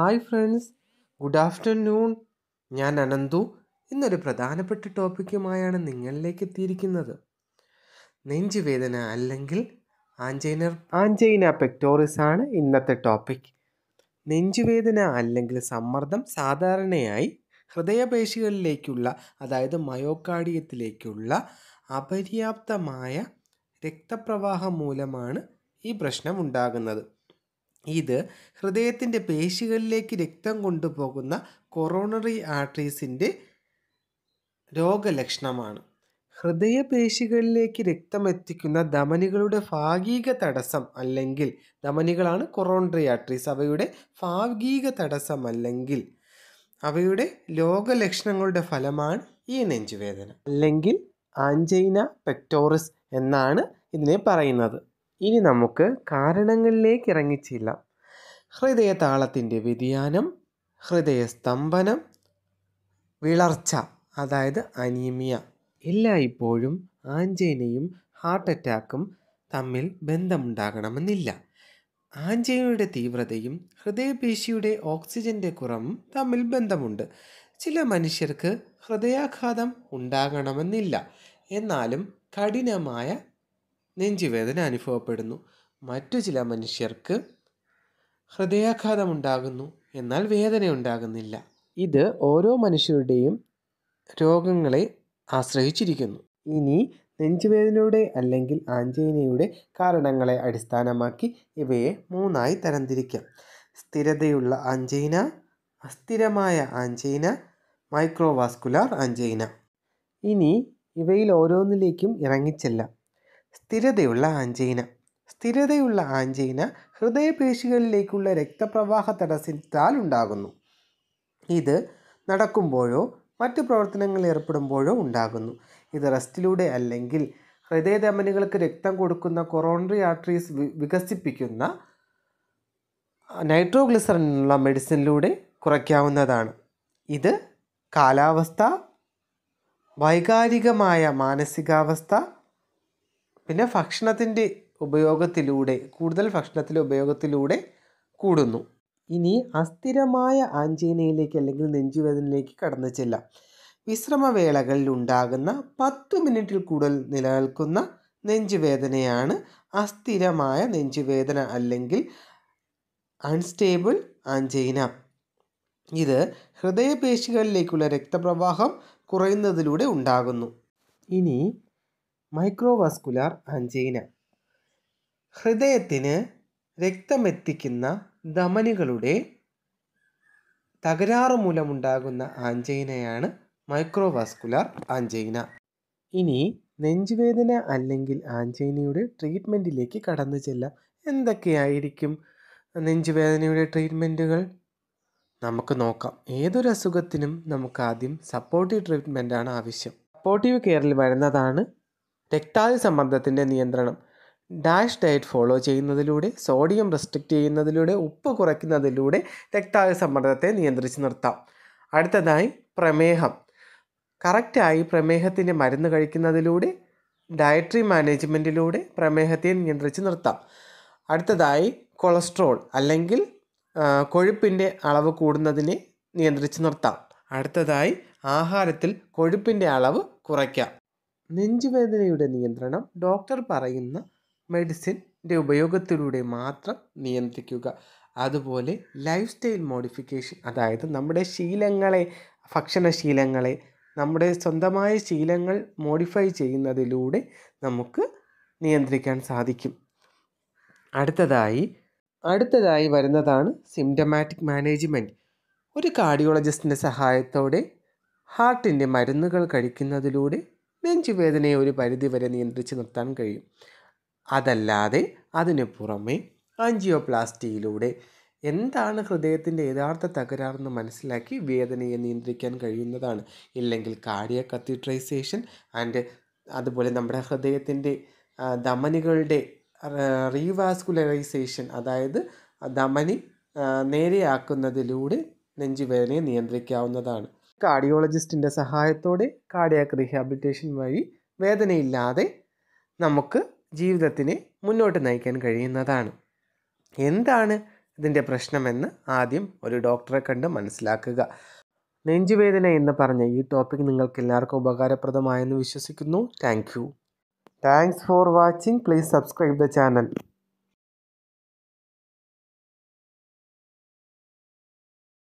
hi friends good afternoon ഞാൻ അനന്തു ഇന്നൊരു പ്രധാനപ്പെട്ട ടോപ്പിക്കുമായാണ് നിങ്ങളിലേക്ക് എത്തിയിരിക്കുന്നത് നെഞ്ചുവേദന അല്ലെങ്കിൽ ആഞ്ചൈനർ ആഞ്ചൈന പെക്ടോറിസ് ആണ് ഇന്നത്തെ ടോപ്പിക് നെഞ്ചുവേദന അല്ലെങ്കിൽ സമ്മർദ്ദം സാധാരണയായി ഹൃദയപേശികളിലേക്കുള്ള അതായത് മയോകാർഡിയത്തിലേക്കുള്ള അപര്യാപ്തമായ രക്തപ്രവാഹം മൂലമാണ് ഈ പ്രശ്നം ഉണ്ടാകുന്നത് ഇത് ഹൃദയത്തിൻ്റെ പേശികളിലേക്ക് രക്തം കൊണ്ടുപോകുന്ന കൊറോണറി ആർട്ടറീസിൻ്റെ രോഗലക്ഷണമാണ് ഹൃദയപേശികളിലേക്ക് രക്തം എത്തിക്കുന്ന ധമനികളുടെ ഭാഗിക തടസ്സം അല്ലെങ്കിൽ ധമനികളാണ് കൊറോണറി ആർട്ടറീസ് അവയുടെ ഭാഗിക തടസ്സം അല്ലെങ്കിൽ അവയുടെ രോഗലക്ഷണങ്ങളുടെ ഫലമാണ് ഈ നെഞ്ചുവേദന അല്ലെങ്കിൽ ആഞ്ചൈന പെക്ടോറിസ് എന്നാണ് ഇതിനെ പറയുന്നത് ഇനി നമുക്ക് കാരണങ്ങളിലേക്ക് ഇറങ്ങിച്ചില്ല ഹൃദയതാളത്തിൻ്റെ വ്യതിയാനം ഹൃദയസ്തംഭനം വിളർച്ച അതായത് അനീമിയ എല്ലായ്പ്പോഴും ആഞ്ചൈനയും ഹാർട്ട് അറ്റാക്കും തമ്മിൽ ബന്ധമുണ്ടാകണമെന്നില്ല ആഞ്ചൈനയുടെ തീവ്രതയും ഹൃദയപേശിയുടെ ഓക്സിജന്റെ കുറവും തമ്മിൽ ബന്ധമുണ്ട് ചില മനുഷ്യർക്ക് ഹൃദയാഘാതം ഉണ്ടാകണമെന്നില്ല എന്നാലും കഠിനമായ നെഞ്ചുവേദന അനുഭവപ്പെടുന്നു മറ്റു ചില മനുഷ്യർക്ക് ഹൃദയാഘാതം ഉണ്ടാകുന്നു എന്നാൽ വേദന ഉണ്ടാകുന്നില്ല ഇത് ഓരോ മനുഷ്യരുടെയും രോഗങ്ങളെ ആശ്രയിച്ചിരിക്കുന്നു ഇനി നെഞ്ചുവേദനയുടെ അല്ലെങ്കിൽ ആഞ്ചൈനയുടെ കാരണങ്ങളെ അടിസ്ഥാനമാക്കി ഇവയെ മൂന്നായി തരംതിരിക്കാം സ്ഥിരതയുള്ള ആഞ്ചൈന അസ്ഥിരമായ ആഞ്ചൈന മൈക്രോവാസ്കുലാർ ആഞ്ചൈന ഇനി ഇവയിൽ ഓരോന്നിലേക്കും ഇറങ്ങിച്ചെല്ലാം സ്ഥിരതയുള്ള ആഞ്ചൈന സ്ഥിരതയുള്ള ആഞ്ചൈന ഹൃദയപേശികളിലേക്കുള്ള രക്തപ്രവാഹ തടസ്സത്താൽ ഉണ്ടാകുന്നു ഇത് നടക്കുമ്പോഴോ മറ്റു പ്രവർത്തനങ്ങളിൽ ഏർപ്പെടുമ്പോഴോ ഉണ്ടാകുന്നു ഇത് റെസ്റ്റിലൂടെ അല്ലെങ്കിൽ ഹൃദയധമനികൾക്ക് രക്തം കൊടുക്കുന്ന കൊറോണറി ആർട്ടറീസ് വികസിപ്പിക്കുന്ന നൈട്രോഗ്ലിസറിനുള്ള മെഡിസിനിലൂടെ കുറയ്ക്കാവുന്നതാണ് ഇത് കാലാവസ്ഥ വൈകാരികമായ മാനസികാവസ്ഥ പിന്നെ ഭക്ഷണത്തിൻ്റെ ഉപയോഗത്തിലൂടെ കൂടുതൽ ഭക്ഷണത്തിൻ്റെ ഉപയോഗത്തിലൂടെ കൂടുന്നു ഇനി അസ്ഥിരമായ ആഞ്ചൈനയിലേക്ക് അല്ലെങ്കിൽ നെഞ്ചുവേദനയിലേക്ക് കടന്നു ചെല്ലാം വിശ്രമവേളകളിൽ ഉണ്ടാകുന്ന പത്ത് മിനിറ്റിൽ കൂടുതൽ നിലനിൽക്കുന്ന നെഞ്ചുവേദനയാണ് അസ്ഥിരമായ നെഞ്ചുവേദന അല്ലെങ്കിൽ അൺസ്റ്റേബിൾ ആഞ്ചൈന ഇത് ഹൃദയപേശികളിലേക്കുള്ള രക്തപ്രവാഹം കുറയുന്നതിലൂടെ ഉണ്ടാകുന്നു ഇനി മൈക്രോവാസ്കുലാർ ആഞ്ചൈന ഹൃദയത്തിന് രക്തമെത്തിക്കുന്ന ധമനികളുടെ തകരാറ് മൂലമുണ്ടാകുന്ന ആഞ്ചൈനയാണ് മൈക്രോവാസ്കുലാർ ആഞ്ചൈന ഇനി നെഞ്ചുവേദന അല്ലെങ്കിൽ ആഞ്ചൈനയുടെ ട്രീറ്റ്മെൻറ്റിലേക്ക് കടന്നു ചെല്ലാം എന്തൊക്കെയായിരിക്കും നെഞ്ചുവേദനയുടെ ട്രീറ്റ്മെൻറ്റുകൾ നമുക്ക് നോക്കാം ഏതൊരു അസുഖത്തിനും നമുക്ക് ആദ്യം സപ്പോർട്ടീവ് ട്രീറ്റ്മെൻറ്റാണ് ആവശ്യം സപ്പോർട്ടീവ് കെയറിൽ വരുന്നതാണ് രക്താതി സമ്മർദ്ദത്തിൻ്റെ നിയന്ത്രണം ഡാഷ് ഡയറ്റ് ഫോളോ ചെയ്യുന്നതിലൂടെ സോഡിയം റെസ്ട്രിക്റ്റ് ചെയ്യുന്നതിലൂടെ ഉപ്പ് കുറയ്ക്കുന്നതിലൂടെ രക്താതി സമ്മർദ്ദത്തെ നിയന്ത്രിച്ച് നിർത്താം അടുത്തതായി പ്രമേഹം കറക്റ്റായി പ്രമേഹത്തിൻ്റെ മരുന്ന് കഴിക്കുന്നതിലൂടെ ഡയറ്ററി മാനേജ്മെൻറ്റിലൂടെ പ്രമേഹത്തെ നിയന്ത്രിച്ച് നിർത്താം അടുത്തതായി കൊളസ്ട്രോൾ അല്ലെങ്കിൽ കൊഴുപ്പിൻ്റെ അളവ് കൂടുന്നതിനെ നിയന്ത്രിച്ച് നിർത്താം അടുത്തതായി ആഹാരത്തിൽ കൊഴുപ്പിൻ്റെ അളവ് കുറയ്ക്കാം നെഞ്ചുവേദനയുടെ നിയന്ത്രണം ഡോക്ടർ പറയുന്ന മെഡിസിൻ്റെ ഉപയോഗത്തിലൂടെ മാത്രം നിയന്ത്രിക്കുക അതുപോലെ ലൈഫ് സ്റ്റൈൽ മോഡിഫിക്കേഷൻ അതായത് നമ്മുടെ ശീലങ്ങളെ ഭക്ഷണശീലങ്ങളെ നമ്മുടെ സ്വന്തമായ ശീലങ്ങൾ മോഡിഫൈ ചെയ്യുന്നതിലൂടെ നമുക്ക് നിയന്ത്രിക്കാൻ സാധിക്കും അടുത്തതായി അടുത്തതായി വരുന്നതാണ് സിംറ്റമാറ്റിക് മാനേജ്മെൻറ്റ് ഒരു കാർഡിയോളജിസ്റ്റിൻ്റെ സഹായത്തോടെ ഹാർട്ടിൻ്റെ മരുന്നുകൾ കഴിക്കുന്നതിലൂടെ നെഞ്ചുവേദനയെ ഒരു പരിധിവരെ നിയന്ത്രിച്ച് നിർത്താൻ കഴിയും അതല്ലാതെ അതിനു പുറമെ ആൻജിയോപ്ലാസ്റ്റിയിലൂടെ എന്താണ് ഹൃദയത്തിൻ്റെ യഥാർത്ഥ തകരാറെന്ന് മനസ്സിലാക്കി വേദനയെ നിയന്ത്രിക്കാൻ കഴിയുന്നതാണ് ഇല്ലെങ്കിൽ കാർഡിയ കത്തീട്രൈസേഷൻ ആൻഡ് അതുപോലെ നമ്മുടെ ഹൃദയത്തിൻ്റെ ധമനികളുടെ റീവാസ്കുലറൈസേഷൻ അതായത് ധമനി നേരെയാക്കുന്നതിലൂടെ നെഞ്ചുവേദനയെ നിയന്ത്രിക്കാവുന്നതാണ് കാർഡിയോളജിസ്റ്റിൻ്റെ സഹായത്തോടെ കാർഡിയാക് റീഹാബിലിറ്റേഷൻ വഴി വേദനയില്ലാതെ നമുക്ക് ജീവിതത്തിനെ മുന്നോട്ട് നയിക്കാൻ കഴിയുന്നതാണ് എന്താണ് ഇതിൻ്റെ പ്രശ്നമെന്ന് ആദ്യം ഒരു ഡോക്ടറെ കണ്ട് മനസ്സിലാക്കുക നെഞ്ചുവേദന എന്ന് പറഞ്ഞ ഈ ടോപ്പിക് നിങ്ങൾക്ക് എല്ലാവർക്കും ഉപകാരപ്രദമായെന്ന് വിശ്വസിക്കുന്നു thank you thanks for watching please subscribe the channel